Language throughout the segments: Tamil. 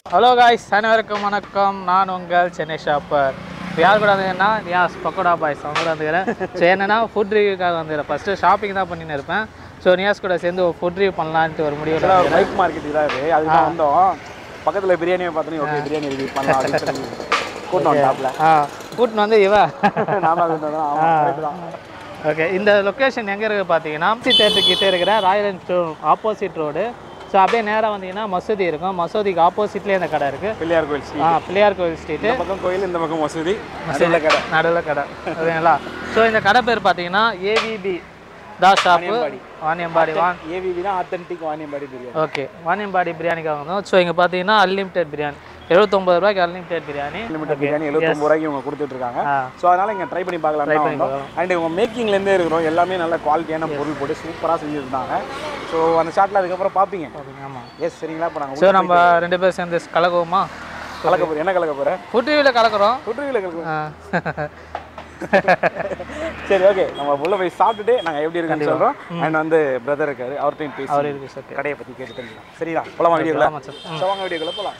ஹலோ காய்ஸ் அனைவருக்கும் வணக்கம் நான் உங்கள் சென்னை ஷாப்பர் இப்போ யார் கூட வந்தீங்கன்னா நியாஸ் பக்கோடா பாய்ஸ் அவங்க கூட வந்துக்கிறேன் ஸோ என்னன்னா ஃபுட் ரிவ்யூக்காக வந்துக்கிறேன் ஃபஸ்ட்டு ஷாப்பிங் தான் பண்ணின்னு இருப்பேன் ஸோ நியாஸ் கூட சேர்ந்து ஃபுட் ரிவ்யூ பண்ணலான்ட்டு ஒரு முடிவில் ஒரு பைக் மார்க்கெட் தான் இது அதுக்கு தான் வந்தோம் பக்கத்தில் பிரியாணியை பார்த்தோன்னே ஓகே பிரியாணி ரிவ்யூ பண்ணலாம் அப்படின்னு சொல்லி கூட்டம் டாப்ல ஆ கூட்டின்னு வந்து இவ நாம அது தான் ஆமாம் correct தான் ஓகே இந்த லொக்கேஷன் எங்கே இருக்குது பார்த்தீங்கன்னா சி தேட்டர் கிட்டே இருக்கிற Royal Enfield opposite road so அப்படியே நேராக வந்தீங்கன்னா மசூதி இருக்கும் மசூதிக்கு ஆப்போசிட்லேயே இந்த கடை இருக்குது பிள்ளையார் கோயில் ஸ்ட்ரீட் ஆ பிள்ளையார் கோவில் ஸ்ட்ரீட்டு இந்த பக்கம் கோயில் இந்த பக்கம் மசூதி நடுவில் கடை நடுவில் கடை ஓகேங்களா ஸோ இந்த கடை பேர் பார்த்தீங்கன்னா ஏவிபி தா ஷாப்பு வாணியம்பாடி வான் ஏவிவி தான் ஆத்தென்டிக் வாணியம்பாடி பிரியாணி ஓகே வாணியம்பாடி பிரியாணிக்காக வந்தோம் ஸோ இங்கே பார்த்தீங்கன்னா அன்லிமிட்டெட் பிரியாணி எழுபத்தொம்பது ரூபாய்க்கு அன்லிமிட்டெட் பிரியாணி லிமிடெட் பிரியாணி எழுபத்தொம்பது ரூபாய்க்கு இவங்க கொடுத்துட்டு இருக்காங்க ஆ ஸோ அதனால இங்கே ட்ரை பண்ணி பார்க்கலாம் தான் வந்தோம் அண்ட் இவங்க மேக்கிங்லேருந்தே இருக்கிறோம் எல்லாமே நல்ல குவாலிட்டியான பொருள் போட்டு சூப்பராக செஞ்சுருந்தாங்க ஸோ அந்த ஷாட்டில் அதுக்கப்புறம் பார்ப்பீங்க ஆமாம் எஸ் சரிங்களா இப்போ நாங்கள் ஸோ நம்ம ரெண்டு பேரும் சேர்ந்து கலக்குவோமா கலக்க போகிறோம் என்ன கலக்க போகிறேன் ஃபுட் ரிவ்யூவில் கலக்குறோம் சுற்றுவியில் கலக்க ஆ. சரி ஓகே நம்ம உள்ள போய் சாப்பிட்டுட்டு நாங்கள் எப்படி இருக்குன்னு சொல்கிறோம் அண்ட் வந்து பிரதர் இருக்காரு அவர்கிட்டையும் அவர் பேசி இருக்கு சார் கடையை பற்றி கேட்டு தெரிஞ்சுக்கலாம் சரிங்களா போலாமா வீடியோக்குள்ள ஆமாம் சார் ஸோ வாங்க வீடியோக்குள்ள போகலாம்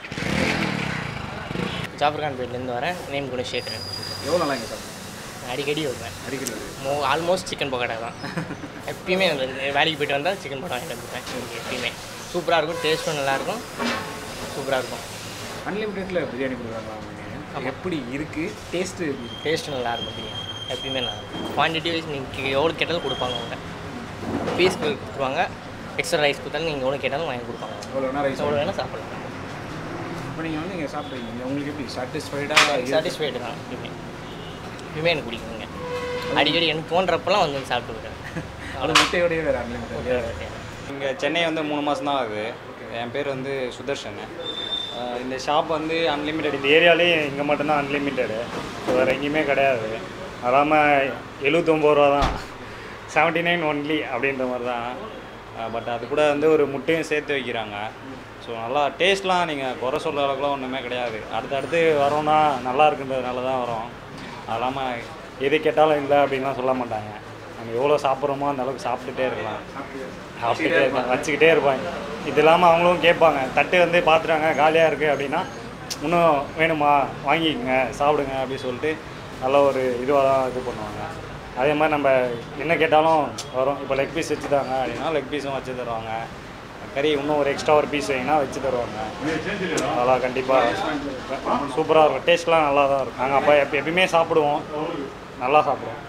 ஜாஃபர்கான் பேட்லேருந்து வரேன் நேம் குணசேகரன் எவ்வளோ நல்லா இங்கே சார் அடிக்கடி வருவேன் அடிக்கடி மோ ஆல்மோஸ்ட் சிக்கன் பக்கோடா தான் எப்பயுமே நான் வேலைக்கு போயிட்டு வந்தால் சிக்கன் பக்கோடா வாங்கிட்டு வந்துப்பேன் எனக்கு எப்பயுமே சூப்பராக இருக்கும் டேஸ்ட்டும் நல்லாயிருக்கும் சூப்பராக இருக்கும் அன்லிமிட்டெடில் பிரியாணி கொடுக்குறாங்களா எப்படி இருக்குது டேஸ்ட்டு எப்படி இருக்கு டேஸ்ட்டும் நல்லாயிருக்கும் பிரியாணி எப்பயுமே நல்லாயிருக்கும் குவான்டிட்டி வைஸ் நீங்கள் எவ்வளோ கேட்டாலும் கொடுப்பாங்க அவங்க பீஸ் கொடுத்துருவாங்க எக்ஸ்ட்ரா ரைஸ் கொடுத்தாலும் நீங்கள் எவ்வளோ கேட்டாலும் வாங்கி கொடுப்பாங்க எவ்வளோ நேரம் ரைஸ் எவ்வளோ வேணால் சாப்பிடலாம் இப்போ நீங்கள் வந்து இங்கே சாப்பிட்றீங்க உங்களுக்கு எப்படி சாட்டிஸ்ஃபைடாக சாட்டிஸ்ஃபைடு தான் எப்பயுமே எப்பயுமே எனக்கு பிடிக்குங்க அடிக்கடி எனக்கு தோன்றப்பெல்லாம் வந்து சாப்பிட்டு விடுறேன் அது முட்டையோடய வேறு அன்லிமிட்டட் இங்கே சென்னை வந்து மூணு மாதம் தான் ஆகுது என் பேர் வந்து சுதர்ஷன் அஹ் இந்த ஷாப் வந்து அன்லிமிட்டெட் இந்த ஏரியாலே இங்கே மட்டும்தான் அன்லிமிட்டெடு வேறு எங்கேயுமே கிடையாது அதாமல் எழுபத்தொம்பது ரூபா தான் செவன்ட்டி நைன் ஒன்லி அப்படின்ற மாதிரி தான் பட் அது கூட வந்து ஒரு முட்டையும் சேர்த்து வைக்கிறாங்க ஸோ நல்லா டேஸ்ட்லாம் நீங்கள் குறை சொல்கிற அளவுக்குலாம் ஒன்றுமே கிடையாது அடுத்தடுத்து வரோன்னா நல்லா இருக்குன்றதுனால தான் வரோம் அது இல்லாமல் எது கேட்டாலும் இல்லை அப்படின்லாம் சொல்ல மாட்டாங்க நம்ம எவ்வளோ சாப்பிட்றோமோ அந்த அளவுக்கு சாப்பிட்டுட்டே இருக்கலாம் சாப்பிட்டுட்டே இருப்பாங்க வச்சுக்கிட்டே இருப்பாங்க இது இல்லாமல் அவங்களும் கேட்பாங்க தட்டு வந்து பார்த்துட்டாங்க காலியாக இருக்குது அப்படின்னா இன்னும் வேணுமா வாங்கிக்கங்க சாப்பிடுங்க அப்படின்னு சொல்லிட்டு நல்ல ஒரு இதுவாக தான் இது பண்ணுவாங்க அதே மாதிரி நம்ம என்ன கேட்டாலும் வரும் இப்போ லெக் பீஸ் வச்சு தாங்க அப்படின்னா லெக் பீஸும் வச்சு தருவாங்க கறி இன்னும் ஒரு எக்ஸ்ட்ரா ஒரு பீஸ் வைங்கன்னா வச்சு தருவாங்க அதெல்லாம் கண்டிப்பாக சூப்பராக இருக்கும் டேஸ்ட்லாம் நல்லா தான் இருக்கும் நாங்கள் அப்போ எப்போ எப்பயுமே சாப்பிடுவோம் நல்லா சாப்பிடுவோம்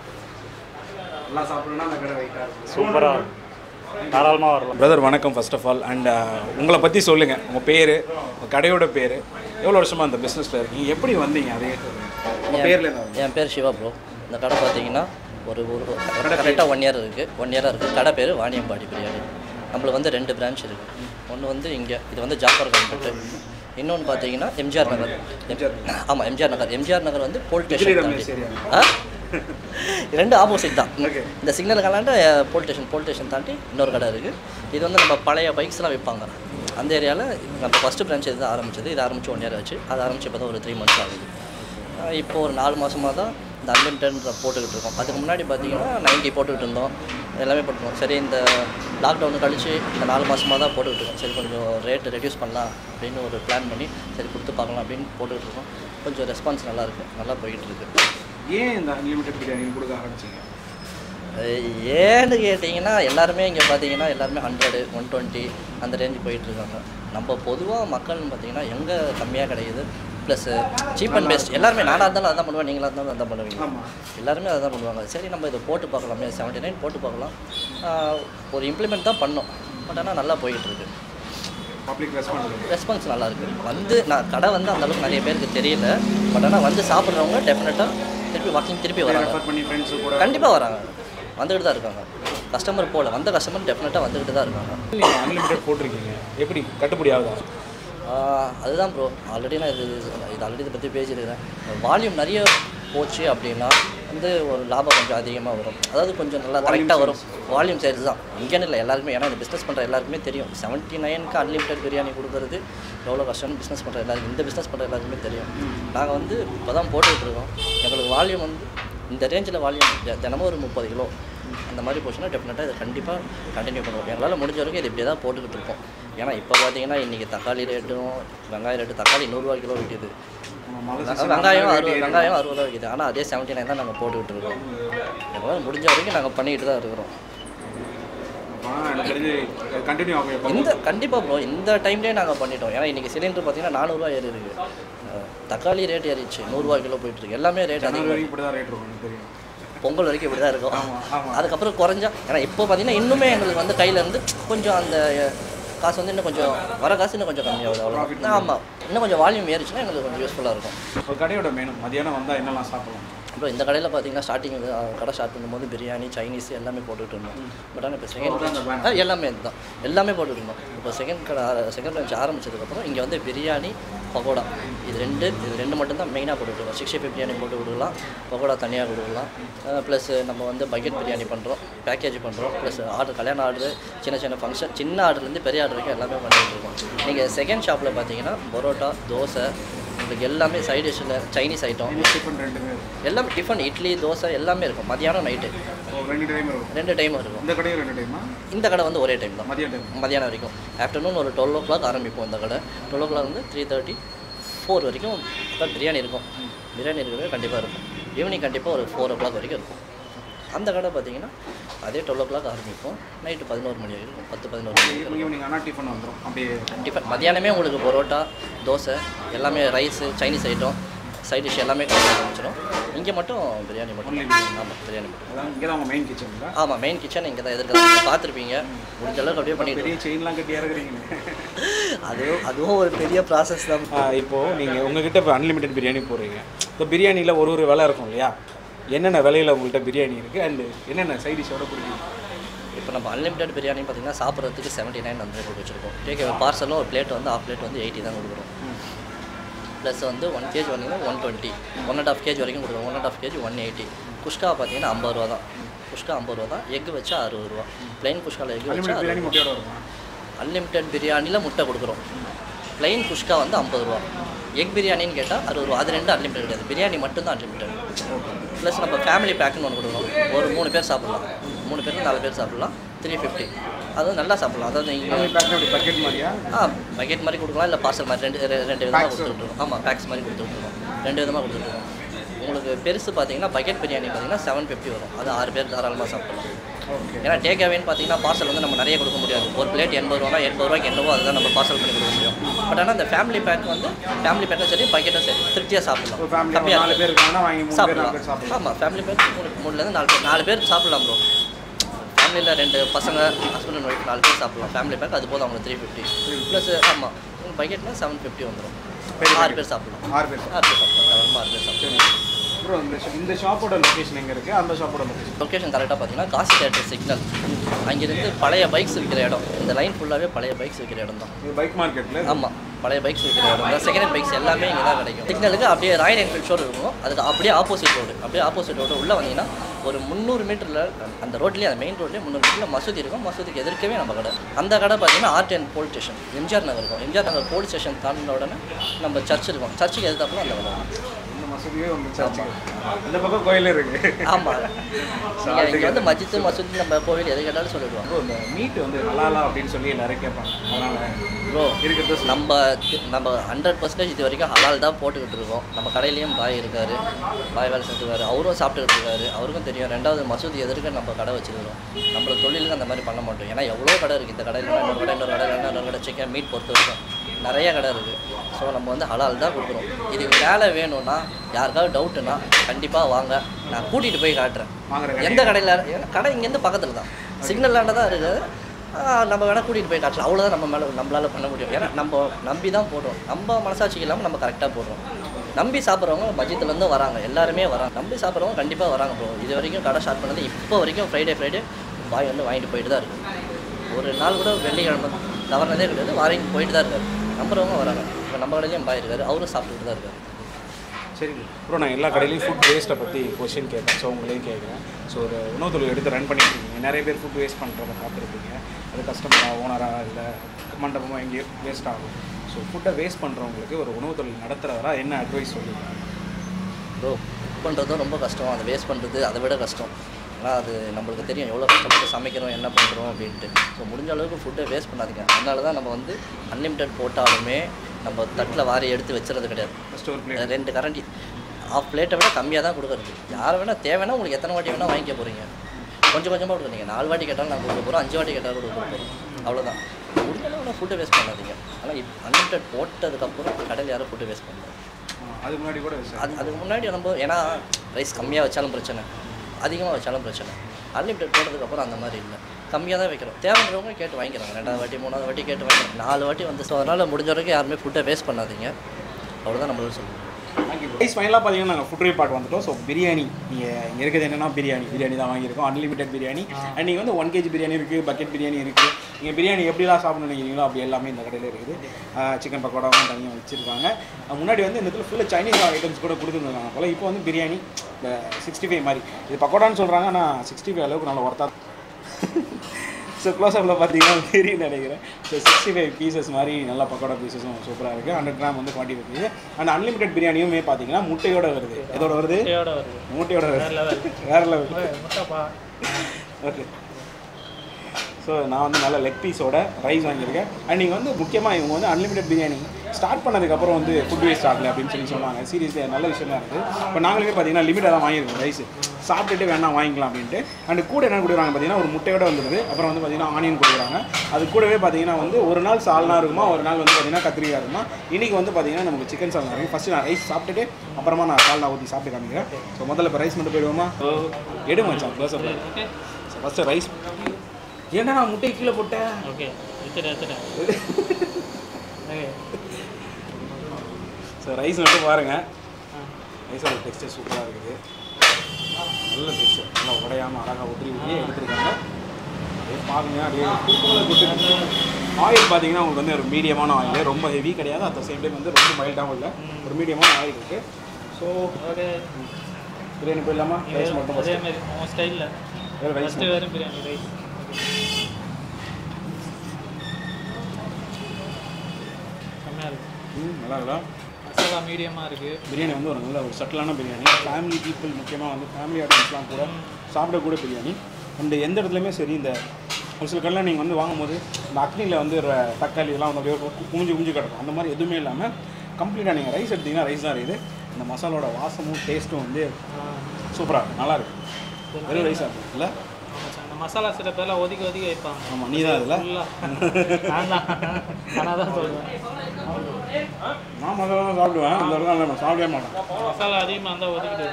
நல்லா சாப்பிடணும்னா அந்த கடை வெயிட்டாக இருக்கும் சூப்பராக இருக்கும் தாராளமாக வரலாம் பிரதர் வணக்கம் ஃபர்ஸ்ட் ஆஃப் ஆல் அண்ட் உங்களை பற்றி சொல்லுங்கள் உங்கள் பேர் உங்கள் கடையோட பேர் எவ்வளோ வருஷமாக அந்த பிஸ்னஸில் இருக்கீங்க எப்படி வந்தீங்க அதே உங்கள் பேரில் என்ன என் பேர் சிவா ப்ரோ இந்த கடை பார்த்தீங்கன்னா ஒரு ஒரு கரெக்டாக ஒன் இயர் இருக்குது ஒன் இயராக இருக்குது கடை பேர் வாணியம்பாடி பிரியாணி நம்மளுக்கு வந்து ரெண்டு பிரான்ச் இருக்குது ஒன்று வந்து இங்கே இது வந்து ஜாஃபர் கல்பட்டு இன்னொன்று பார்த்தீங்கன்னா எம்ஜிஆர் நகர் ஆமாம் எம்ஜிஆர் நகர் எம்ஜிஆர் நகர் வந்து போலீஸ் ஸ்டேஷன் தாண்டி ஆ ரெண்டு ஆப்போசிட் தான் இந்த சிக்னல் கலாண்ட போலீஸ் ஸ்டேஷன் போலீஸ் ஸ்டேஷன் தாண்டி இன்னொரு கடை இருக்குது இது வந்து நம்ம பழைய பைக்ஸ்லாம் விற்பாங்க அந்த ஏரியாவில் நம்ம ஃபஸ்ட்டு பிரான்ச் இது ஆரம்பிச்சது இது ஆரம்பிச்சு ஒன் இயர் ஆச்சு அது ஆரம்பிச்சு இப்போ தான் ஒரு த்ரீ மந்த்ஸ் ஆகுது ஆஹ் இப்போ ஒரு நாலு மாதமாக தான் இந்த அன்லிமிட்டட்ன்ற போட்டுக்கிட்டு இருக்கோம் அதுக்கு முன்னாடி பார்த்தீங்கன்னா நைன்ட்டி போட்டுக்கிட்டு இருந்தோம் எல்லாமே போட்டுருந்தோம் சரி இந்த லாக்டவுன் கழிச்சு இந்த நாலு மாதமாக தான் போட்டுக்கிட்டு இருக்கோம் சரி கொஞ்சம் ரேட்டு ரெடியூஸ் பண்ணலாம் அப்படின்னு ஒரு பிளான் பண்ணி சரி கொடுத்து பார்க்கலாம் அப்படின்னு போட்டுக்கிட்டு இருக்கோம் கொஞ்சம் ரெஸ்பான்ஸ் நல்லா இருக்கு நல்லா போய்கிட்டு இருக்கு ஏன் இந்த அன்லிமிட்டட் பிரியாணி கொடுக்க ஆரம்பிச்சீங்க அஹ் ஏன்னு கேட்டிங்கன்னா எல்லாருமே இங்கே பார்த்தீங்கன்னா எல்லாருமே ஹண்ட்ரடு ஒன் டுவெண்ட்டி அந்த ரேஞ்சு போயிட்டு இருக்காங்க நம்ம பொதுவாக மக்கள்னு பார்த்தீங்கன்னா எங்கே கம்மியாக கிடைக்குது ப்ளஸ் சீப் அண்ட் பெஸ்ட் எல்லாருமே நானாக இருந்தாலும் அதான் பண்ணுவேன் நீங்களாக இருந்தாலும் அதான் பண்ணுவீங்க எல்லாருமே அதான் பண்ணுவாங்க சரி நம்ம இதை போட்டு பார்க்கலாமே செவன்ட்டி நைன் போட்டு பார்க்கலாம் ஆஹ் ஒரு இம்ப்ளிமெண்ட் தான் பண்ணோம் பட் ஆனால் நல்லா போயிட்டு இருக்கு பப்ளிக் ரெஸ்பான்ஸ் ரெஸ்பான்ஸ் நல்லா இருக்கு வந்து நான் கடை வந்து அந்த அளவுக்கு நிறைய பேருக்கு தெரியல பட் ஆனால் வந்து சாப்பிட்றவங்க டெஃபினட்டாக திருப்பி வாக்கிங் திருப்பி வராங்க ரெஃபர் பண்ணி ஃப்ரெண்ட்ஸு கூட கண்டிப்பாக வராங்க வந்துக்கிட்டு தான் இருக்காங்க கஸ்டமர் போகல வந்த கஸ்டமர் டெஃபினட்டாக வந்துக்கிட்டு தான் இருக்காங்க நீங்கள் அன்லிமிட்டட் போட்டிருக்கீங்க எப்படி கட்டுப்படி ஆகுதா ஆஹ் அதுதான் ப்ரோ ஆல்ரெடி நான் இது இது ஆல்ரெடி இதை பற்றி பேசியிருக்கிறேன் வால்யூம் நிறைய போச்சு அப்படின்னா வந்து ஒரு லாபம் கொஞ்சம் அதிகமாக வரும் அதாவது கொஞ்சம் நல்லா கரெக்டாக வரும் வால்யூம் சேல்ஸ் தான் இங்கேன்னு இல்லை எல்லாருக்குமே ஏன்னா இந்த பிஸ்னஸ் பண்ணுற எல்லாருக்குமே தெரியும் செவன்ட்டி நைனுக்கு அன்லிமிட்டட் பிரியாணி கொடுக்குறது எவ்வளோ கஷ்டம்னு பிஸ்னஸ் பண்ணுற எல்லாருக்கும் இந்த பிஸ்னஸ் பண்ணுற எல்லாருக்குமே தெரியும் நாங்கள் வந்து இப்போ தான் போட்டுக்கிட்டு இருக்கோம் எங்களுக்கு வால்யூம் வந்து இந்த ரேஞ்சில் வால்யூம் தினமும் ஒரு முப்பது கிலோ அந்த மாதிரி போச்சுன்னா டெஃபினட்டாக இதை கண்டிப்பாக கண்டினியூ பண்ணுவோம் எங்களால் முடிஞ்ச வரைக்கும் இது இப்படியே தான் போட்டுக்கிட்டு இருக்கோம் ஏன்னா இப்போ பார்த்தீங்கன்னா இன்றைக்கி தக்காளி ரேட்டும் வெங்காய ரேட்டு தக்காளி நூறுரூவா கிலோ விற்கிது வெங்காயம் அறுபது வெங்காயம் அறுபது ரூபா விற்கிது ஆனால் அதே செவன்ட்டி நைன் தான் நாங்கள் போட்டுக்கிட்டு இருக்கோம் எங்களால் முடிஞ்ச வரைக்கும் நாங்கள் பண்ணிக்கிட்டு தான் இருக்கிறோம் ஆனால் எனக்கு தெரிஞ்சு கண்டினியூ ஆகும் எப்போ இந்த கண்டிப்பாக ப்ரோ இந்த டைம்லேயே நாங்கள் பண்ணிட்டோம் ஏன்னா இன்றைக்கி சிலிண்டர் பார்த்தீங்கன்னா நானூறுரூவா ஏறி இருக்கு அஹ் தக்காளி ரேட் ஏறிச்சு நூறுரூவா கிலோ போயிட்டு இருக்கு எல்லாமே ரேட் ஜனவரி அதிகம் வரைக்கும் இப்படி தான் ரேட் இருக்கும் எனக்கு தெரியும் பொங்கல் வரைக்கும் இப்படி தான் இருக்கும் ஆமாம் ஆமாம் அதுக்கப்புறம் குறைஞ்சா ஏன்னா இப்போ பார்த்தீங்கன்னா இன்னுமே எங்களுக்கு வந்து கையில இருந்து கொஞ்சம் அந்த காசு வந்து இன்னும் கொஞ்சம் வர காசு இன்னும் கொஞ்சம் கம்மியாகுது அவ்வளோ ஆமாம் இன்னும் கொஞ்சம் வால்யூம் ஏறிச்சுன்னா எங்களுக்கு கொஞ்சம் யூஸ்ஃபுல்லாக இருக்கும் ஒரு கடையோட மெனு மதியானம் வந்தால் என்னெல்லாம் சாப்பிடலாம் அப்புறம் இந்த கடையில் பார்த்தீங்கன்னா ஸ்டார்டிங் கடை ஸ்டார்ட் பண்ணும்போது பிரியாணி சைனீஸ் எல்லாமே போட்டுட்டு இருந்தோம் பட் ஆனால் இப்போ செகண்ட் எல்லாமே இதுதான் எல்லாமே போட்டுட்டு இருந்தோம் இப்போ செகண்ட் கடை செகண்ட் பிரான்ச் ஆரம்பிச்சதுக்கப்புறம் இங்கே வந்து பிரியாணி பகோடா இது ரெண்டு இது ரெண்டு மட்டும்தான் மெயினாக போட்டு இருக்கோம் சிக்ஸ்டி ஃபைவ் பிரியாணி போட்டு கொடுக்கலாம் பகோடா தனியாக கொடுக்கலாம் ப்ளஸ் நம்ம வந்து பக்கெட் பிரியாணி பண்ணுறோம் பேக்கேஜ் பண்ணுறோம் ப்ளஸ் ஆர்டர் கல்யாண ஆர்டர் சின்ன சின்ன ஃபங்க்ஷன் சின்ன ஆர்டர்லேருந்து பெரிய ஆர்டர் வரைக்கும் எல்லாமே பண்ணிட்டு இருக்கோம் நீங்கள் செகண்ட் ஷாப்பில் பார்த்தீங்கன்னா பரோட்டா தோசை உங்களுக்கு எல்லாமே சைட் டிஷ்ஷில் சைனீஸ் ஐட்டம் டிஃபன் ரெண்டுமே எல்லாமே டிஃபன் இட்லி தோசை எல்லாமே இருக்கும் மதியானம் நைட்டு ஓ, ரெண்டு டைம் இருக்கும் ரெண்டு டைம் இருக்கும் இந்த கடையும் ரெண்டு டைமா இந்த கடை வந்து ஒரே டைம் தான் மதியம் டைம் மதியானம் வரைக்கும் ஆஃப்டர்நூன் ஒரு டுவெல் ஓ கிளாக் ஆரம்பிப்போம் இந்த கடை டுவெல் ஓ கிளாக் வந்து த்ரீ தேர்ட்டி ஃபோர் வரைக்கும் இப்போ பிரியாணி இருக்கும் பிரியாணி இருக்கவே கண்டிப்பாக இருக்கும் ஈவினிங் கண்டிப்பாக ஒரு ஃபோர் ஓ கிளாக் வரைக்கும் இருக்கும் அந்த கடை பார்த்தீங்கன்னா அதே டுவெல் ஓ கிளாக் ஆரம்பிப்போம் நைட்டு பதினோரு மணி வரைக்கும் இருக்கும் பத்து பதினோரு மணி வரைக்கும் ஈவினிங் ஆனால் டிஃபன் வந்துடும் அப்படியே டிஃபன் மதியானமே உங்களுக்கு பரோட்டா தோசை எல்லாமே rice Chinese item side dish எல்லாமே கிடைக்க ஆரம்பிச்சிடும் இங்கே மட்டும் பிரியாணி மட்டும் ஆமாம் பிரியாணி மட்டும் அதான் இங்கே தான் உங்கள் மெயின் கிச்சனுங்களா ஆமாம் மெயின் கிச்சன் இங்கே தான் எதிர்க்க பார்த்துருப்பீங்க முடிஞ்ச அளவுக்கு அப்படியே பண்ணிட்டு பெரிய செயின்லாம் கட்டி இறங்குறீங்க அதுவும் அதுவும் ஒரு பெரிய ப்ராசஸ் தான் இப்போது நீங்கள் உங்ககிட்ட இப்போ அன்லிமிட்டெட் பிரியாணி போடுறீங்க இப்போ பிரியாணியில் ஒரு ஒரு விலை இருக்கும் இல்லையா என்னென்ன விலையில் உங்கள்கிட்ட பிரியாணி இருக்குது அண்டு என்னென்ன சைட் டிஷ்ஷோட பிடிக்கும் இப்போ நம்ம அன்லிமிட்டட் பிரியாணி பார்த்தீங்கன்னா சாப்பிட்றதுக்கு செவன்ட்டி நைன் வந்து போட்டு வச்சிருக்கோம் டேக் பார்சலும் ஒரு பிளேட் வந்து ஆஃப் பிளேட் வந்து எயிட்டி தான் கொடுக்குறோம் ப்ளஸ் வந்து ஒன் கேஜி வந்தீங்கன்னா one twenty one and half KG வரைக்கும் கொடுக்குறோம் one and half KG one eighty குஷ்கா பார்த்தீங்கன்னா ஐம்பது ரூபா தான் குஷ்கா ஐம்பது ரூபா தான் எக் வச்சா அறுபது ரூபா பிளைன் குஷ்காவில் எக் வச்சா அன்லிமிட்டட் பிரியாணி அறுபது முட்டையோட இருக்கும் அன்லிமிட்டட் பிரியாணியில் முட்டை கொடுக்குறோம் பிளைன் குஷ்கா வந்து ஐம்பது ரூபா எக் பிரியாணின்னு கேட்டால் அறுபது ரூபா அது ரெண்டு அன்லிமிட்டட் கிடையாது பிரியாணி மட்டும்தான் அன்லிமிட்டட் ப்ளஸ் நம்ம ஃபேமிலி பேக்குன்னு ஒன்று கொடுக்குறோம் ஒரு மூணு பேர் சாப்பிட்லாம் மூணு பேர் நாலு பேர் சாப்பிட்லாம் த்ரீ ஃபிஃப்டி அதுவும் நல்லா சாப்பிட்லாம் அதாவது நீங்கள் பேக்கில் அப்படி பக்கெட் மாதிரியா ஆ பக்கெட் மாதிரி கொடுக்கலாம் இல்லை பார்சல் மாதிரி ரெண்டு ரெ- ரெண்டு விதமாக கொடுத்துட்ருக்கோம் ஆமாம் பேக்ஸ் மாதிரி கொடுத்துட்ருக்கோம் ரெண்டு விதமாக கொடுத்துட்ருக்கோம் உங்களுக்கு பெருசு பார்த்தீங்கன்னா பக்கெட் பிரியாணி பார்த்தீங்கன்னா செவன் ஃபிஃப்டி வரும் அது ஆறு பேர் தாராளமாக சாப்பிடலாம் ஏன்னா டேக் அவேன்னு பார்த்தீங்கன்னா பார்சல் வந்து நம்ம நிறைய கொடுக்க முடியாது ஒரு பிளேட் எண்பது ரூபா எண்பது ரூபாய்க்கு என்னவோ அதுதான் நம்ம பார்சல் பண்ணி கொடுக்க முடியும் பட் ஆனால் இந்த ஃபேமிலி பேக் வந்து ஃபேமிலி பேக்கும் சரி பக்கெட்டும் சரி திருப்தியாக சாப்பிடலாம் ஒரு ஃபேமிலி கம்மியாக நாலு பேர் இருக்காங்கன்னா வாங்கி மூணு பேர் நாலு பேர் சாப்பிடலாம் சாப்பிடலாம் ஆமாம் ஃபேமிலி பேக் மூணு மூணுலேருந்து நாலு பேர் நாலு பேர் சாப்பிடலாம் ப்ரோ ஃபேமிலியில் ரெண்டு பசங்க ஹஸ்பண்ட் அண்ட் ஒய்ஃப் நாலு பேர் சாப்பிடலாம் ஃபேமிலி பேக் அது போதும் அவங்க த்ரீ ஃபிஃப்டி ப்ளஸ் ஆமாம் பக்கெட்னா செவன் ஃபிஃப்டி வந்துடும் ஆறு பேர் சாப்பிடலாம் ஆறு பேர் ஆறு பேர் சாப்பிடலாம் தாராளமாக ஆறு பேர் சாப்பிடலாம் அப்புறம் இந்த ஷா- இந்த ஷாப்போட லொக்கேஷன் எங்கே இருக்குது அந்த ஷாப்போட லொக்கேஷன் லொக்கேஷன் கரெக்டாக பார்த்தீங்கன்னா காசி தேட்டர் சிக்னல் அங்கேருந்து பழைய பைக்ஸ் விற்கிற இடம் இந்த லைன் ஃபுல்லாகவே பழைய பைக்ஸ் விற்கிற இடம் தான் இது பைக் மார்க்கெட்டில் ஆமாம் பழைய பைக்ஸ் விற்கிற இடம் தான் செகண்ட் ஹேண்ட் பைக்ஸ் எல்லாமே இங்கே தான் கிடைக்கும் சிக்னலுக்கு அப்படியே ராயல் என்ஃபீல்ட் ஷோர் இருக்கும் அதுக்கு அப்படியே ஆப்போசிட் ரோடு அப்படியே ஆப்போசிட் ரோடு உள்ளே வந்தீங்கன்னா ஒரு முந்நூறு மீட்டரில் அந்த ரோட்லேயே அந்த மெயின் ரோட்லேயே முந்நூறு மீட்டரில் மசூதி இருக்கும் மசூதிக்கு எதிர்க்கவே நம்ம கடை அந்த கடை பார்த்தீங்கன்னா RTN police station MGR Nagar இருக்கும் எம்ஜிஆர் நகர் போலீஸ் ஸ்டேஷன் தாண்டின உடனே நம்ம சர்ச் இருக்கும் சர்ச்சுக்கு எதிர்த்தாப்புல அந்த கடை இருக்கும். இந்த மசூதியே வந்து சர்ச்சு இந்த பக்கம் கோயிலே இருக்குது ஆமாம் நீங்கள் இங்கே வந்து மஜித்து மசூதி நம்ம கோவில் எது கேட்டாலும் சொல்லிடுவோம் ப்ரோ இந்த மீட் வந்து ஹலாலா அப்படின்னு சொல்லி எல்லாரும் கேட்பாங்க அதனால் ப்ரோ இருக்கிறது நம்ம தி- நம்ம ஹண்ட்ரட் பர்சன்டேஜ் இது வரைக்கும் ஹலால் தான் போட்டுக்கிட்டு இருக்கோம் நம்ம கடையிலையும் பாய் இருக்காரு பாய் வேலை செஞ்சுருக்காரு அவரும் சாப்பிட்டுக்கிட்டு இருக்காரு அவருக்கும் தெரியும் ரெண்டாவது மசூதி எதிர்க்க நம்ம கடை வச்சிருக்கிறோம் நம்மள தொழிலுக்கு அந்த மாதிரி பண்ண மாட்டோம் ஏன்னா எவ்வளோ கடை இருக்குது இந்த கடையில் இன்னொரு கடை இன்னொரு கடை இல்லைன்னா இன்னொரு கடை சிக்கன் மீட் பொறுத்த வரைக்கும் நிறைய கடை இருக்குது ஸோ நம்ம வந்து ஹலால் தான் கொடுக்குறோம் இதுக்கு வேலை வேணும்னா யாருக்காவது டவுட்டுன்னா கண்டிப்பாக வாங்க நான் கூட்டிகிட்டு போய் காட்டுறேன் வாங்குற எந்த கடையில் ஏன்னா கடை இங்கேருந்து பக்கத்தில் தான் சிக்னல்லாண்ட தான் இருக்குது ஆ, நம்ம வேணால் கூட்டிகிட்டு போய் காட்டலாம் அவ்வளோதான் நம்ம மேலே நம்மளால் பண்ண முடியும் ஏன்னா நம்ம நம்பி தான் போடுறோம் நம்ம மனசாட்சிக்கு இல்லாமல் நம்ம கரெக்டாக போடுறோம் நம்பி சாப்பிட்றவங்க மஜித்துலேருந்து வராங்க எல்லாருமே வராங்க நம்பி சாப்பிட்றவங்க கண்டிப்பாக வராங்க ப்ரோ இது வரைக்கும் கடை ஸ்டார்ட் பண்ணது இப்போ வரைக்கும் ஃப்ரைடே ஃப்ரைடே பாய் வந்து வாங்கிட்டு போயிட்டு தான் இருக்கு ஒரு நாள் கூட வெள்ளிக்கிழமை தவறுனதே கிடையாது வாங்கிட்டு போயிட்டு தான் இருக்காரு நம்புறவங்க வராங்க இப்போ நம்ம கடையிலையும் பாய் இருக்காரு அவரும் சாப்பிட்டுட்டு தான் இருக்காரு சரி ப்ரோ நான் எல்லா கடையிலையும் ஃபுட் வேஸ்ட்டை பற்றி கொஷின் கேட்பேன் ஸோ உங்களையும் கேட்குறேன் ஸோ ஒரு உணவு தொழில் எடுத்து ரன் பண்ணிட்டு இருக்கீங்க நிறைய பேர் ஃபுட் வேஸ்ட் பண்ணுறத பார்த்துருப்பீங்க அது கஸ்டமராக ஓனராக இல்லை மண்டபமாக எங்கேயோ வேஸ்ட் ஆகும் ஸோ ஃபுட்டை வேஸ்ட் பண்ணுறவங்களுக்கு ஒரு உணவு தொழில் நடத்துகிறவரா என்ன அட்வைஸ் சொல்லுவீங்க ப்ரோ குக் பண்ணுறதும் ரொம்ப கஷ்டம் அதை வேஸ்ட் பண்ணுறது அதை விட கஷ்டம் ஏன்னா அது நம்மளுக்கு தெரியும் எவ்வளோ கஷ்டப்பட்டு சமைக்கிறோம் என்ன பண்ணுறோம் அப்படின்ட்டு ஸோ முடிஞ்ச அளவுக்கு ஃபுட்டை வேஸ்ட் பண்ணாதீங்க அதனால தான் நம்ம வந்து அன்லிமிட்டெட் போட்டாலுமே நம்ம தட்டில் வாரி எடுத்து வச்சுறது கிடையாது ஃபஸ்ட்டு ஒரு பிளேட் ரெண்டு கரண்டி ஆஃப் பிளேட்டை விட கம்மியாக தான் கொடுக்குறது யாரை வேணால் தேவைன்னா உங்களுக்கு எத்தனை வாட்டி வேணால் வாங்கிக்க போகிறீங்க கொஞ்சம் கொஞ்சமாக கொடுக்குறீங்க நாலு வாட்டி கேட்டாலும் நான் கொடுக்க போகிறோம் அஞ்சு வாட்டி கேட்டாலும் கொடுக்க போகிறோம் அவ்வளோதான் முடிஞ்ச அளவு ஃபுட்டை வேஸ்ட் பண்ணாதீங்க ஆனால் அன்லிமிட்டெட் போட்டதுக்கப்புறம் கடையில் யாரும் ஃபுட்டு வேஸ்ட் பண்ணல அதுக்கு முன்னாடி கூட சார் அது அதுக்கு முன்னாடி நம்ம ஏன்னா ரைஸ் கம்மியாக வச்சாலும் பிரச்சனை அதிகமாக வச்சாலும் பிரச்சனை அன்லிமிட்டட் போட்டதுக்கப்புறம் அந்த மாதிரி இல்லை கம்மியாக தான் வைக்கிறோம் தேவைன்றவங்க கேட்டு வாங்கிக்கிறாங்க ரெண்டாவது வாட்டி மூணாவது வாட்டி கேட்டு வாங்கிக்கிறாங்க நாலு வாட்டி வந்து ஸோ அதனால் முடிஞ்ச வரைக்கும் யாருமே ஃபுட்டை வேஸ்ட் பண்ணாதீங்க அவ்வளோதான் நம்மளும் சொல்லுவோம் ரைஸ் ஃபைனலாக பார்த்தீங்கன்னா நாங்கள் ஃபுட் பார்ட் வந்துட்டோம் ஸோ பிரியாணி நீங்கள் இங்கே இருக்கிறது என்னன்னா பிரியாணி பிரியாணி தான் வாங்கியிருக்கோம் அன்லிமிட்டட் பிரியாணி அண்ட் நீங்கள் வந்து ஒன் கேஜி பிரியாணி இருக்குது பக்கெட் பிரியாணி இருக்குது நீங்கள் பிரியாணி எப்படிலாம் சாப்பிடணும் நினைக்கிறீங்களோ அப்படி எல்லாமே இந்த கடையில் இருக்குது சிக்கன் பக்கோடாவும் தனியாக வச்சுருக்காங்க முன்னாடி வந்து இந்த இடத்துல ஃபுல்லாக சைனீஸ் ஐட்டம்ஸ் கூட கொடுத்துருந்தாங்க போல் இப்போ வந்து பிரியாணி சிக்ஸ்டி ஃபைவ் மாதிரி இது பக்கோடான்னு சொல்கிறாங்க ஆனால் சிக்ஸ்டி ஃபைவ் அளவுக்கு நல்லா ஒர்த்தா ஸோ க்ளோஸ்அப்பில் பார்த்தீங்கன்னா தெரியும் நினைக்கிறேன் ஸோ சிக்ஸ்டி ஃபைவ் பீசஸ் மாதிரி நல்லா பக்கோடா பீசஸும் சூப்பராக இருக்குது ஹண்ட்ரட் கிராம் வந்து குவான்டிட்டி பீஸ் அண்ட் அன்லிமிட்டட் பிரியாணியுமே பார்த்தீங்கன்னா முட்டையோட வருது எதோட வருது முட்டையோட வருது முட்டையோட வேற level. வருது வேற லெவல் முட்டைப்பா ஓகே ஸோ நான் வந்து நல்ல லெக் பீஸோட ரைஸ் வாங்கியிருக்கேன் அண்ட் நீங்கள் வந்து முக்கியமாக இவங்க வந்து அன்லிமிட்டட் பிரியாணி ஸ்டார்ட் பண்ணதுக்கப்புறம் வந்து ஃபுட் வேஸ்ட் ஆகலை அப்படின்னு சொல்லி சொன்னாங்க சீரியஸ்லி நல்ல விஷயமா இருக்குது இப்போ நாங்களுமே பார்த்தீங்கன்னா லிமிட்டாக தான் வாங்கியிருக்கோம் ரைஸ் சாப்பிட்டுட்டு வேணா வாங்கிக்கலாம் அப்படின்ட்டு அண்ட் கூட என்ன கொடுக்குறாங்க பார்த்தீங்கன்னா ஒரு முட்டையோட வந்துடுது அப்புறம் வந்து பார்த்தீங்கன்னா ஆனியன் கொடுக்குறாங்க அது கூடவே பார்த்தீங்கன்னா வந்து ஒரு நாள் சால்னா இருக்குமா ஒரு நாள் வந்து பார்த்தீங்கன்னா கத்திரிக்காய் இருக்குமா இன்றைக்கி வந்து பார்த்தீங்கன்னா நமக்கு சிக்கன் சால்னா இருக்குது ஃபஸ்ட்டு நான் ரைஸ் சாப்பிட்டுட்டு அப்புறமா நான் சால்னா ஊற்றி சாப்பிட்டு காமிக்கிறேன் ஸோ முதல்ல இப்போ ரைஸ் மட்டும் போயிடுவோமா எடு மச்சான் close okay so first rice ஏன்டா நான் முட்டை கீழே போட்டேன் ஓகே எடுத்துட்டேன் எடுத்துட்டேன் ஓகே ஸோ ரைஸ் மட்டும் பாருங்க ரைஸோட டெக்ஸ்டர் சூப்பராக இருக்குது நல்ல டெக்ஸ்டர் நல்லா உடையாமல் அழகாக உதிரி உதிரி எடுத்துருக்காங்க அப்படியே பாருங்க அப்படியே ஆயில் பார்த்தீங்கன்னா உங்களுக்கு வந்து ஒரு மீடியமான ஆயில் ரொம்ப ஹெவி கிடையாது அட் த சேம் டைம் வந்து ரொம்ப மைல்டாகவும் இல்லை ஒரு மீடியமான ஆயில் இருக்குது ஸோ ஓகே பிரியாணி போயிடலாமா ரைஸ் மட்டும் அதே first. மாதிரி உன் ஸ்டைலில் வேறு ரைஸ் ஃபஸ்ட்டு வெறும் பிரியாணி ரைஸ் கம்மியாக இருக்கு ம் நல்லா இருக்கா மசாலா மீடியமாக இருக்குது பிரியாணி வந்து ஒரு நல்ல ஒரு சட்டிலான பிரியாணி ஃபேமிலி பீப்புள் முக்கியமாக வந்து ஃபேமிலி ஆடியன்ஸ்லாம் கூட சாப்பிடக்கூட பிரியாணி அந்த எந்த இடத்துலையுமே சரி இந்த ஒரு சில கடையில் நீங்கள் வந்து வாங்கும்போது இந்த அக்னியில் வந்து ர- தக்காளி இதெல்லாம் வந்து அப்படியே குமிஞ்சு குமிஞ்சு கிடக்கும் அந்த மாதிரி எதுவுமே இல்லாமல் கம்ப்ளீட்டாக நீங்கள் ரைஸ் எடுத்தீங்கன்னா ரைஸ் தான் இருக்குது இந்த மசாலோட வாசமும் டேஸ்ட்டும் வந்து சூப்பராக இருக்கும் நல்லா இருக்கு வெறும் ரைஸ் ஆகும் இல்லை அந்த மசாலா சில பேர்லாம் ஒதுக்கி ஒதுக்கி வைப்பாங்க ஆமாம் நீ தான் இதில் ஃபுல்லாக நான் தான் நான் தான் சொல்லுவேன் நான் மசாலா தான் சாப்பிடுவேன் இந்த இடத்துல நான் சாப்பிடவே மாட்டேன் மசாலா அதிகமாக இருந்தால் ஒதுக்கிடுவேன்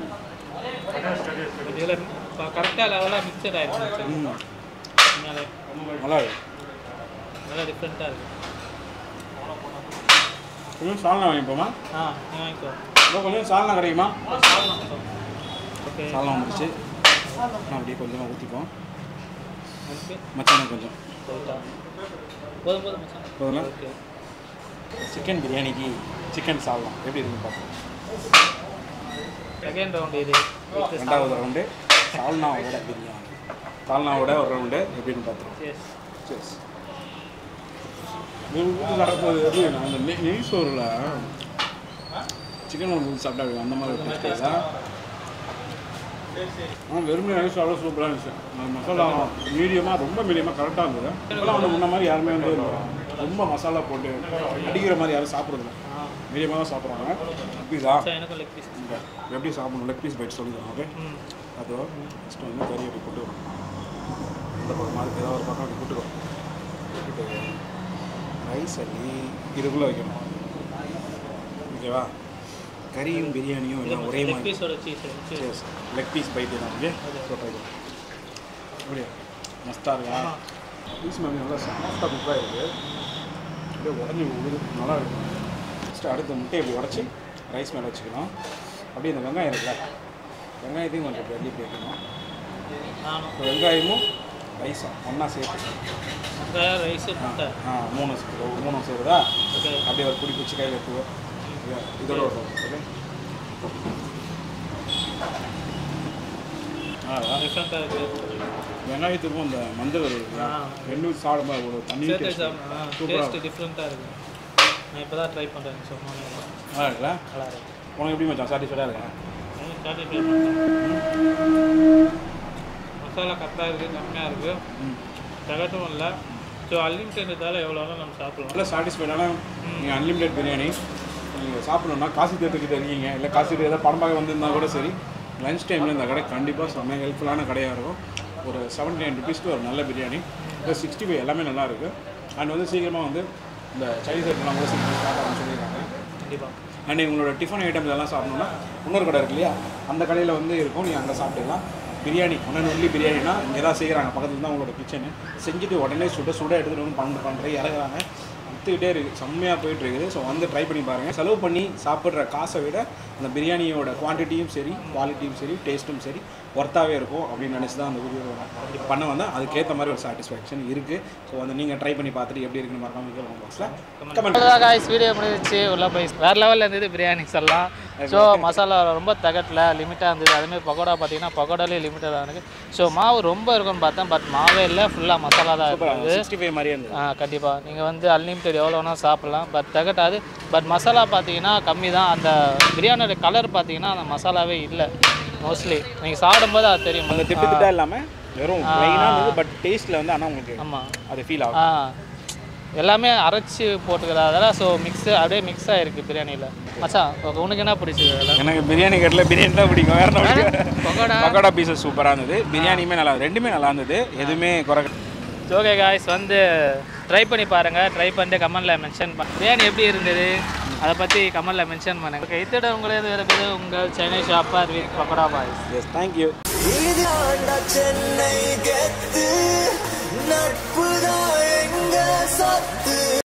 இதில் கரெக்டாக லெவலாக மிக்சட் ஆகிடுச்சு ம் உண்மையாலே நல்லா இருக்கு நல்லா டிஃப்ரெண்ட்டாக இருக்குது கொஞ்சம் சால்னா வாங்கிப்போமா ஆ நீ வாங்கிக்கோ இன்னும் கொஞ்சம் சால்னா கிடைக்குமா ஓகே சால்னா வந்துருச்சு நான் அப்படியே கொஞ்சமாக ஊற்றிப்போம் ஓகே மச்சான கொஞ்சம் போதும் போதும் மச்சான் போதுங்களா ஓகே சிக்கன் பிரியாணிக்கு சிக்கன் சால்னா எப்படி இருக்குன்னு பார்ப்போம் செகண்ட் ரவுண்ட் இது வித் ரெண்டாவது ரவுண்டு சால்னாவோட பிரியாணி சால்னாவோட ஒரு ரவுண்டு எப்படின்னு பார்த்துருவோம் எஸ் சரி சாப்பிடும்போது எப்படி அந்த நெய் நெய் சோறில் சிக்கன் குழம்பு ஊத்தி சாப்பிட்டா அந்த மாதிரி ஒரு taste இல்ல? ஆனால் வெறுமனே ரைஸ் அவ்வளோ சூப்பராக இருந்துச்சு அந்த மசாலா மீடியமாக ரொம்ப மீடியமாக கரெக்டாக இருந்தது இப்போலாம் வந்து முன்ன மாதிரி யாருமே வந்து ரொம்ப மசாலா போட்டு அடிக்கிற மாதிரி யாரும் சாப்பிட்றதில்ல மீடியமாக தான் சாப்பிட்றாங்க பீஸா சார் எனக்கும் லெக் பீஸ் எப்படி சாப்பிடணும் லெக் பீஸ் பைட் சொல்லிடுறோம் ஓகே ம் அது ஃபஸ்ட்டு வந்து கறி அப்படி போட்டு இந்த பக்கம் மாதிரி ஏதாவது ஒரு பக்கம் அப்படி போட்டுருவோம் போட்டுட்டு ரைஸ் அள்ளி இதுக்குள்ளே வைக்கணும் ஓகேவா கறியும் பிரியாணியும் எல்லாம் ஒரே லெக் மாதிரி பீஸோட சீஸ் சரி லெக் பீஸ் பைட்டு தான் ஓகே ஸோ ட்ரை அப்படியா மஸ்தாக இருக்கா பீஸ் மாதிரி நல்லா சாஃப்டாக குக்காக இருக்குது அப்படியே உடஞ்சி விழுது நல்லா இருக்கும் ஃபஸ்ட்டு அடுத்த முட்டையை இப்படி உடச்சி ரைஸ் மேலே வச்சுக்கணும் அப்படியே இந்த வெங்காயம் இருக்குல்ல வெங்காயத்தையும் கொஞ்சம் இப்படி அள்ளி இப்படி வைக்கணும் நானும் இப்போ வெங்காயமும் ரைஸும் ஒன்றா சேர்த்து வெங்காயம் ரைஸு முட்டை ஆ மூணு சே- மூணு சேருதா ஓகே அப்படியே ஒரு பிடி பிடிச்சி கையில் எடுத்துவோம் இதோட ஒரு ஓகே ஆ டிஃப்ரெண்ட்டாக இருக்குது வெங்காயத்துக்கும் அந்த மஞ்சள் வருது ஆ. ரெண்டும் சாப்பிடும்போது ஒரு தண்ணி சேர்த்து டேஸ்ட் சாப்பிடணும் சூப்பராக டேஸ்ட்டு டிஃப்ரெண்ட்டாக இருக்குது நான் இப்போ தான் ட்ரை பண்ணுறேன் சொன்னோன்னே நல்லா இருக்குல்ல நல்லா இருக்கு உனக்கு எப்படி மச்சான் சாட்டிஸ்ஃபைடாக இருக்கா சாட்டிஸ்ஃபை பண்ணுறேன் மசாலா கரெக்டாக இருக்குது கம்மியாக இருக்குது தகட்டும் இல்லை ஸோ அன்லிமிட்டெடுத்தால எவ்வளோ வேணாலும் நம்ம சாப்பிடலாம் நல்ல சாட்டிஸ்ஃபைடான நீங்கள் அன்லிமிடெட் பிரியாணி நீங்கள் சாப்பிடணும்னா காசு தேர்த்துக்கிட்டு இருக்கீங்க இல்லை காசு தேர்த்து ஏதாவது படம் பார்க்க வந்திருந்தா கூட சரி லஞ்ச் டைமில் இந்த கடை கண்டிப்பாக செம்ம ஹெல்ப்ஃபுல்லான கடையாக இருக்கும் ஒரு செவன்டி நைன் ருபீஸ்க்கு ஒரு நல்ல பிரியாணி ப்ளஸ் சிக்ஸ்டி ஃபைவ் எல்லாமே நல்லா இருக்குது அண்ட் வந்து சீக்கிரமாக வந்து இந்த சைனீஸ் ஐட்டம்லாம் கூட சீக்கிரம் ஸ்டார்ட் ஆகும்னு சொல்லியிருக்காங்க கண்டிப்பாக அண்ட் உங்களோட டிஃபன் ஐட்டம்ஸ் எல்லாம் சாப்பிடணும்னா இன்னொரு கடை இருக்கு இல்லையா அந்த கடையில் வந்து இருக்கும் நீங்கள் அங்கே சாப்பிட்டுக்கலாம் பிரியாணி ஒன்று ஒன்லி பிரியாணினா இங்கே தான் செய்கிறாங்க பக்கத்தில் தான் உங்களோட கிச்சனு செஞ்சுட்டு உடனே சுட சுட எடுத்துகிட்டு வந்து பண்ணு பண்ணுற இறங்குறாங்க விற்றுக்கிட்டே இருக்குது செம்மையாக போயிட்டு இருக்குது ஸோ வந்து ட்ரை பண்ணி பாருங்கள் செலவு பண்ணி சாப்பிட்ற காசை விட அந்த பிரியாணியோட குவான்டிட்டியும் சரி குவாலிட்டியும் சரி டேஸ்ட்டும் சரி ஒர்த்தாகவே இருக்கும் அப்படின்னு நினச்சி தான் அந்த வீடியோ பண்ண வந்தேன் அதுக்கேற்ற மாதிரி ஒரு சாட்டிஸ்ஃபேக்ஷன் இருக்குது ஸோ வந்து நீங்கள் ட்ரை பண்ணி பார்த்துட்டு எப்படி இருக்குன்னு மறக்காம கமெண்ட் பாக்ஸில் கமெண்ட் அவ்வளோதான் காய்ஸ் வீடியோ முடிஞ்சிச்சு உள்ள போய் வேறு லெவலில் இருந்தது பிரியாணிஸ் எல்லாம் ஸோ மசாலா ரொம்ப தகட்டில் லிமிட்டாக இருந்தது அதுமாதிரி பக்கோடா பார்த்தீங்கன்னா பக்கோடாலே லிமிட்டாக தான் இருக்குது ஸோ மாவு ரொம்ப இருக்கும்னு பார்த்தேன் பட் மாவே இல்லை ஃபுல்லாக மசாலா தான் இருக்குது சிக்ஸ்டி ஃபைவ் மாதிரியே இருந்தது ஆ கண்டிப்பாக நீங்கள் வந்து அன்லிமிட்டெட் எவ்வளோ வேணால் சாப்பிட்லாம் பட் தகட்டாது பட் மசாலா பார்த்தீங்கன்னா கம்மி தான் அந்த பிரியாணியோட கலர் பார்த்தீங்கன்னா அந்த மசாலாவே இல்லை மோஸ்ட்லி நீங்கள் சாப்பிடும்போது அது தெரியும் அந்த திட்டு திட்டா இல்லாமல் வெறும் ப்ளைனாக இருந்தது பட் டேஸ்ட்டில் வந்து ஆனால் உங்களுக்கு ஆமாம் அது ஃபீல் ஆகும் ஆ எல்லாமே அரைச்சி போட்டுக்கிறதால ஸோ மிக்ஸு அப்படியே மிக்ஸ் ஆகிருக்கு பிரியாணியில் மச்சான் உ- உனக்கு என்ன பிடிச்சது அதில் எனக்கு பிரியாணி கட்டில் பிரியாணி தான் பிடிக்கும் வேற என்ன பிடிக்கும் பக்கோடா பக்கோடா பீசஸ் சூப்பராக இருந்தது பிரியாணியுமே நல்லா ரெண்டுமே நல்லா இருந்தது எதுவுமே குறை ஓகே காய்ஸ் வந்து ட்ரை பண்ணி பாருங்கள் ட்ரை பண்ணிட்டு கமெண்டில் மென்ஷன் பண்ண பிரியாணி எப்படி இருந்தது அதை பற்றி கமெண்டில் மென்ஷன் பண்ணுங்கள் ஓகே இதோட உங்களது வேறு பேர் உங்கள் Chennai shopper with pakoda boys yes thank you இது ஆண்டா சென்னை கெத்து நட்புதான் எங்க சத்து